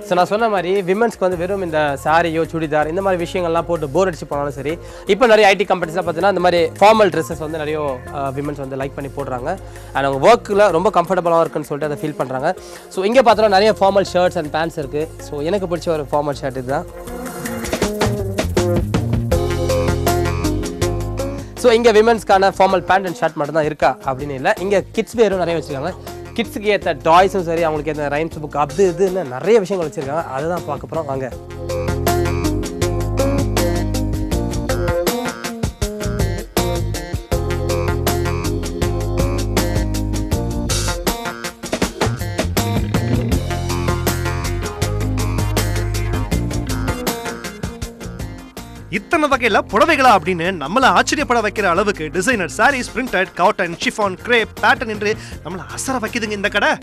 so நான் சொன்ன மாதிரி விமன்ஸ்க்கு வந்து வெறும் இந்த சாரியோ சுடிதார் இந்த மாதிரி விஷயங்கள்லாம் போட்டு போர் அடிச்சு போனாலும் சரி இப்போ நிறைய ஐடி கம்பெனிஸ்லாம் பார்த்தீங்கன்னா இந்த மாதிரி ஃபார்மல் ட்ரெஸ்ஸஸ் வந்து நிறைய விமன்ஸ் வந்து லைக் பண்ணி போடுறாங்க அண்ட் அவங்க ஒர்க்கில் ரொம்ப கம்ஃபர்டபுளாக இருக்குன்னு சொல்லிட்டு அதை ஃபீல் பண்ணுறாங்க ஸோ இங்கே பார்த்தோன்னா நிறைய ஃபார்மல் ஷர்ட்ஸ் அண்ட் பேண்ட்ஸ் இருக்குது ஸோ எனக்கு பிடிச்ச ஒரு ஃபார்மல் ஷர்ட் இதுதான் ஸோ இங்கே விமன்ஸ்க்கான ஃபார்மல் பேண்ட் அண்ட் ஷர்ட் மட்டும் தான் இருக்கா அப்படின்னு இல்லை இங்கே கிட்ஸ் வேரும் நிறைய வச்சுருக்காங்க கிட்ஸுக்கு ஏற்ற டாய்ஸும் சரி அவங்களுக்கு ஏற்ற ரைம்ஸ் புக் அது இதுன்னு நிறைய விஷயங்கள் வச்சுருக்காங்க அதை தான் பார்க்க போகிறோம் வாங்க இத்தனை வகையில புடவைகளா அப்படின்னு நம்மள ஆச்சரியப்பட வைக்கிற அளவுக்கு designer saris printed cotton chiffon crepe pattern என்று நம்மள அசர வைக்குதுங்க இந்த கடை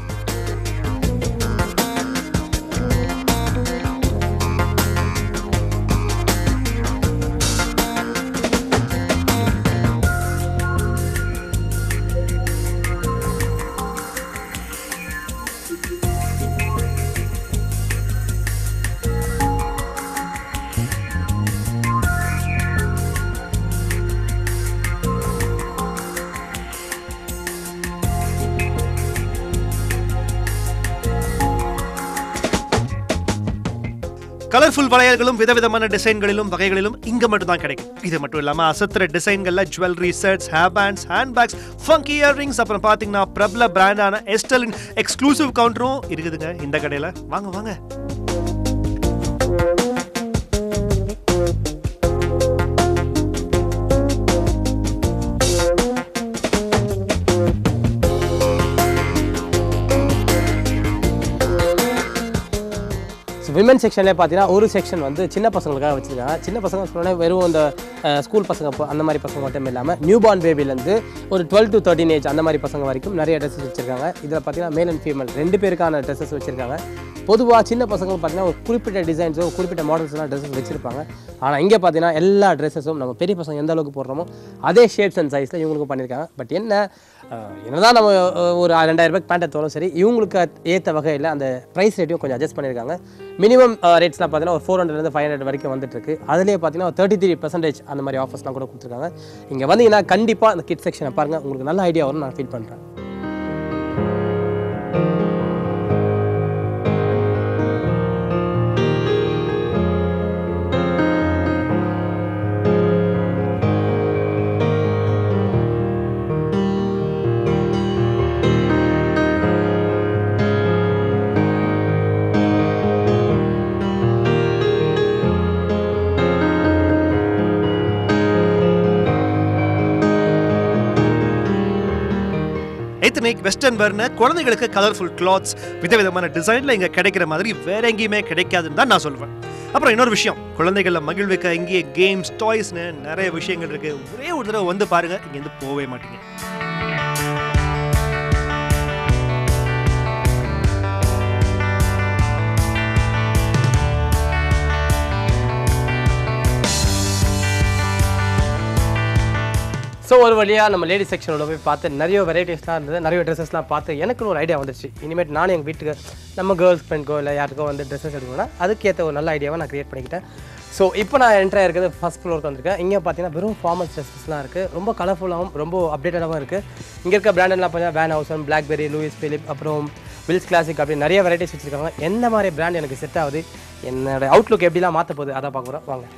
கலர்ஃபுல் வளையல்களும் விதவிதமான டிசைன்களிலும் வகைகளிலும் இங்க மட்டும் தான் கிடைக்கும் இது மட்டும் இல்லாம அசத்துற டிசைன்கள்ல jewellery sets hair bands hand bags funky earrings அப்புறம் பாத்தீங்கன்னா பிரபல பிராண்டான எஸ்டலின் எக்ஸ்க்ளூசிவ் கவுண்டரும் இருக்குதுங்க இந்த கடையில வாங்க வாங்க ஸோ விமன் செக்ஷன்லேயே பார்த்தீங்கன்னா ஒரு செக்ஷன் வந்து சின்ன பசங்களுக்காக வச்சுருக்காங்க சின்ன பசங்க சொன்னோன்னே வெறும் இந்த ஸ்கூல் பசங்க போ- அந்த மாதிரி பசங்க மட்டும் இல்லாமல் நியூ பார்ன் பேபிலேருந்து ஒரு டுவெல் டு தேர்ட்டின் ஏஜ் அந்த மாதிரி பசங்க வரைக்கும் நிறைய ட்ரெஸ்ஸஸ் வச்சுருக்காங்க இதில் பார்த்தீங்கன்னா மேல் அண்ட் ஃபீமேல் ரெண்டு பேருக்கான ட்ரெஸ்ஸஸ் வச்சுருக்காங்க பொதுவாக சின்ன பசங்க பார்த்தீங்கன்னா ஒரு குறிப்பிட்ட டிசைன்ஸோ குறிப்பிட்ட மாடல்ஸ்லாம் ட்ரெஸ்ஸஸ் வச்சுருப்பாங்க ஆனால் இங்கே பார்த்தீங்கன்னா எல்லா ட்ரெஸ்ஸஸும் நம்ம பெரிய பசங்க எந்த அளவுக்கு போடுறோமோ அதே ஷேப்ஸ் அண்ட் சைஸில் இவங்களுக்கும் பண்ணியிருக்காங்க பட் என்ன அஹ், என்னதான் நம்ம அஹ், ஒரு ரெண்டாயிரம் ரூபாய்க்கு பேண்ட் எடுத்தாலும் சரி இவங்களுக்கு ஏற்ற வகையில் அந்த ப்ரைஸ் ரேட்டையும் கொஞ்சம் அட்ஜஸ்ட் பண்ணியிருக்காங்க மினிமம் ரேட்ஸ்லாம் பார்த்தீங்கன்னா ஒரு ஃபோர் ஹண்ட்ரட்லேருந்து ஃபைவ் ஹண்ட்ரட் வரைக்கும் வந்துட்டு இருக்கு அதுலேயே பார்த்தீங்கன்னா தேர்ட்டி த்ரீ பர்சன்டேஜ் அந்த மாதிரி ஆஃபர்ஸ்லாம் கூட கொடுத்துருக்காங்க இங்கே வந்தீங்கன்னா கண்டிப்பாக அந்த கிட் செக்ஷனை பாருங்கள் உங்களுக்கு நல்ல ஐடியா வரும்னு நான் ஃபீல் பண்ணுறேன் எத்தனிக் வெஸ்டர்ன் வேர்னு குழந்தைகளுக்கு கலர்ஃபுல் கிளாத்ஸ் விதவிதமான டிசைன்ல இங்க கிடைக்கிற மாதிரி வேற எங்கேயுமே கிடைக்காதுன்னு தான் நான் சொல்வேன் அப்புறம் இன்னொரு விஷயம் குழந்தைகளை மகிழ்விக்க இங்கேயே கேம்ஸ் டாய்ஸ்னு நிறைய விஷயங்கள் இருக்கு ஒரே ஒரு தடவை வந்து பாருங்க இங்க இருந்து போகவே மாட்டீங்க ஸோ ஒரு வழியாக நம்ம லேடி செக்ஷனோட போய் பார்த்து நிறைய வெரைட்டிஸ்லாம் இருந்தது நிறைய ட்ரெஸ்ஸஸ்லாம் பார்த்து எனக்குன்னு ஒரு ஐடியா வந்துச்சு இனிமேட் நானும் எங்கள் வீட்டுக்கு நம்ம கேர்ள்ஸ் ஃப்ரெண்ட்க்கோ இல்லை யாருக்கோ வந்து ட்ரெஸ்ஸஸ் எடுக்கணும்னா அதுக்கேற்ற ஒரு நல்ல ஐடியாவை நான் கிரியேட் பண்ணிக்கிட்டேன் ஸோ இப்போ நான் என்ட்ரு இருக்கிறது ஃபஸ்ட் ஃப்ளோருக்கு வந்திருக்கேன் இங்கே பார்த்தீங்கன்னா வெறும் ஃபார்மல் ட்ரெஸ்ஸஸ்லாம் இருக்குது ரொம்ப கலர்ஃபுல்லாகவும் ரொம்ப அப்டேட்டடாகவும் இருக்குது இங்கே இருக்க பிராண்டெல்லாம் பார்த்தீங்கன்னா van Heusen Blackberry Louis Philippe அப்புறம் வில்ஸ் கிளாசிக் அப்படி நிறைய வெரைட்டிஸ் வச்சுருக்காங்க எந்த மாதிரி பிராண்ட் எனக்கு செட் ஆகுது என்னோட அவுட்லுக் எப்படிலாம் மாற்ற போகுது அதை பார்க்க போகிறோம் வாங்க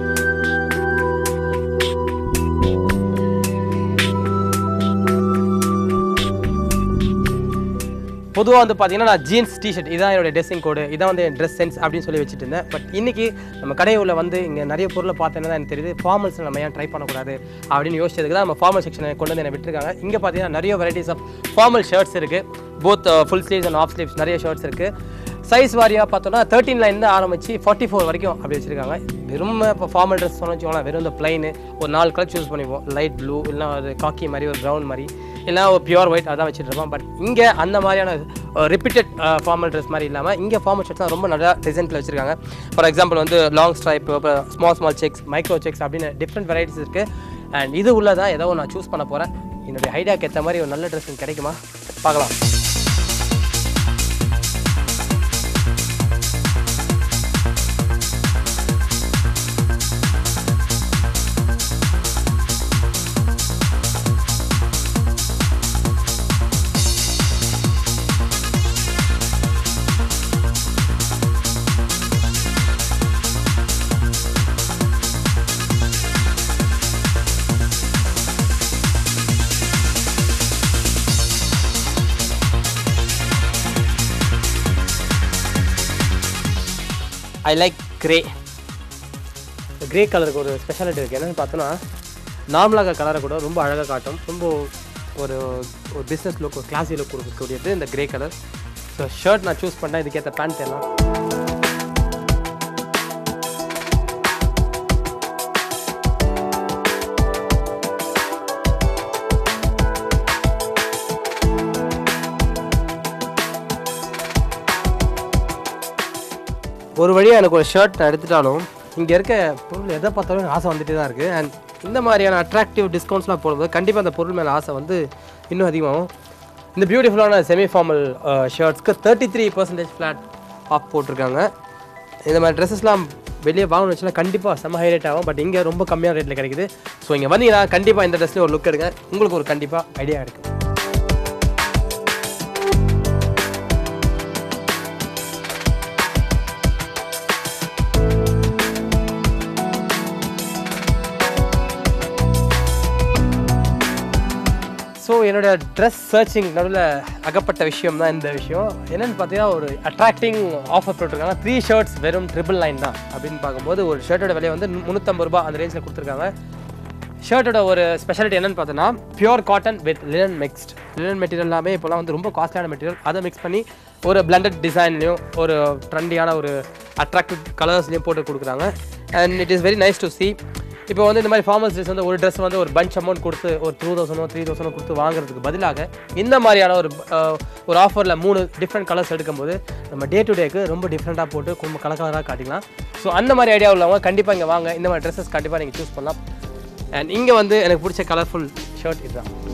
பொதுவாக வந்து பார்த்தீங்கன்னா நான் ஜீன்ஸ் டிஷர்ட் இதான் என்னோட ட்ரெஸ்ஸிங் கோடு இதான் வந்து என் ட்ரெஸ் சென்ஸ் அப்படின்னு சொல்லி வச்சுட்டு இருந்தேன் பட் இன்னைக்கு நம்ம கடையுள்ள வந்து இங்கே நிறைய பொருளை பார்த்தேன்னா தான் எனக்கு தெரியுது ஃபார்மல்ஸ் நம்ம ஏன் ட்ரை பண்ணக்கூடாது அப்படின்னு யோசிச்சதுக்கு தான் நம்ம ஃபார்மல் செக்ஷனை கொண்டு வந்து என்னை விட்டுருக்காங்க இங்கே பார்த்தீங்கன்னா நிறைய வெரைட்டிஸ் ஆஃப் ஃபார்மல் ஷர்ட்ஸ் இருக்குது both full sleeves and half sleeves நிறைய ஷர்ட்ஸ் இருக்குது சைஸ் வாரியாக பார்த்தோன்னா தேர்ட்டின் லைன் ஆரம்பிச்சு ஃபார்ட்டி ஃபோர் வரைக்கும் அப்படி வச்சிருக்காங்க வெறும் இப்போ ஃபார்மல் ட்ரெஸ் சொன்னு வச்சுக்கோங்களேன் வெறும் இந்த பிளைனு ஒரு நாலு கலர் சூஸ் பண்ணிப்போம் லைட் ப்ளூ இல்லைனா ஒரு காக்கி மாதிரி ஒரு ப்ரௌன் மாதிரி இல்லைனா ஒரு பியூர் ஒயிட் அதான் வச்சுட்டு இருப்போம் பட் இங்கே அந்த மாதிரியான ரிப்பீட்டட் ஃபார்மல் ட்ரெஸ் மாதிரி இல்லாமல் இங்கே ஃபார்மல் ஷர்ட்ஸ்லாம் ரொம்ப நிறையா டிசைன்ஸில் வச்சிருக்காங்க ஃபார் எக்ஸாம்பிள் வந்து long stripe small small checks micro checks அப்படின்னு டிஃப்ரெண்ட் வெரைட்டிஸ் இருக்குது அண்ட் இது உள்ள தான் ஏதோ நான் சூஸ் பண்ண போகிறேன் என்னுடைய ஐடியாக்கு ஏற்ற மாதிரி ஒரு நல்ல ட்ரெஸ் கிடைக்குமா பார்க்கலாம் ஐ லைக் கிரே கிரே கலருக்கு ஒரு ஸ்பெஷாலிட்டி இருக்குது என்னென்னு பார்த்தோன்னா நார்மலாக கலரை கூட ரொம்ப அழகாக காட்டும் ரொம்ப ஒரு ஒரு பிஸ்னஸ் லுக் ஒரு கிளாசி லுக் கொடுக்கக்கூடியது இந்த கிரே கலர் ஸோ ஷர்ட் நான் சூஸ் பண்ணேன் இதுக்கேற்ற பேண்ட் எல்லாம் ஒரு வழியாக எனக்கு ஒரு ஷர்ட் நான் எடுத்துட்டாலும் இங்கே இருக்க பொருள் எதை பார்த்தாலும் எனக்கு ஆசை வந்துட்டே தான் இருக்குது அண்ட் இந்த மாதிரியான அட்ராக்டிவ் டிஸ்கவுண்ட்ஸ்லாம் போடும்போது கண்டிப்பாக அந்த பொருள் மேலே ஆசை வந்து இன்னும் அதிகமாகும் இந்த பியூட்டிஃபுல்லான செமி ஃபார்மல் ஷர்ட்ஸ்க்கு thirty three percentage flat off போட்டிருக்காங்க இந்த மாதிரி ட்ரெஸ்ஸஸ்லாம் வெளியே வாங்கணும்னு வச்சுன்னா கண்டிப்பாக செம்ம ஹைலைட் ஆகும் பட் இங்கே ரொம்ப கம்மியான ரேட்டில் கிடைக்குது ஸோ இங்கே வந்தீங்கன்னா கண்டிப்பாக இந்த ட்ரெஸ்லேயே ஒரு லுக் எடுங்க உங்களுக்கு ஒரு கண்டிப்பாக ஐடியா இருக்குது ஸோ என்னோட ட்ரெஸ் சர்ச்சிங் நடுவில் அகப்பட்ட விஷயம் தான் இந்த விஷயம் என்னென்னு பார்த்தீங்கன்னா ஒரு அட்ராக்டிங் ஆஃபர் போட்டிருக்காங்க த்ரீ ஷர்ட்ஸ் வெறும் ட்ரிபிள் நைன் தான் அப்படின்னு பார்க்கும்போது ஒரு ஷர்ட்டோட விலை வந்து முந்நூற்றம்பது ரூபாய் அந்த ரேஞ்சில் கொடுத்துருக்காங்க ஷர்ட்டோட ஒரு ஸ்பெஷாலிட்டி என்னன்னு பார்த்தோன்னா pure cotton with linen mixed linen material எல்லாமே இப்போலாம் வந்து ரொம்ப காஸ்ட்லியான மெட்டீரியல் அதை மிக்ஸ் பண்ணி ஒரு பிளண்டட் டிசைன்லையும் ஒரு ட்ரெண்டியான ஒரு அட்ராக்டிவ் கலர்ஸ்லையும் போட்டு கொடுக்குறாங்க and it is very nice to see இப்போ வந்து இந்த மாதிரி ஃபார்மல்ஸ் ட்ரெஸ் வந்து ஒரு ட்ரெஸ் வந்து ஒரு பஞ்ச் அமௌண்ட் கொடுத்து ஒரு டூ தௌசண்டோ த்ரீ தௌசண்டோ கொடுத்து வாங்குறதுக்கு பதிலாக இந்த மாதிரியான ஒரு அஹ், ஒரு ஆஃபரில் மூணு டிஃப்ரெண்ட் கலர்ஸ் எடுக்கும்போது நம்ம டே டு டேக்கு ரொம்ப டிஃப்ரெண்ட்டாக போட்டு ரொம்ப கலர் கலராக காட்டிக்கலாம் ஸோ அந்த மாதிரி ஐடியா உள்ளவங்க கண்டிப்பாக இங்கே வாங்க இந்த மாதிரி ட்ரெஸ்ஸஸ் கண்டிப்பாக நீங்கள் சூஸ் பண்ணலாம் அண்ட் இங்கே வந்து எனக்கு பிடிச்ச கலர்ஃபுல் ஷர்ட் இதுதான்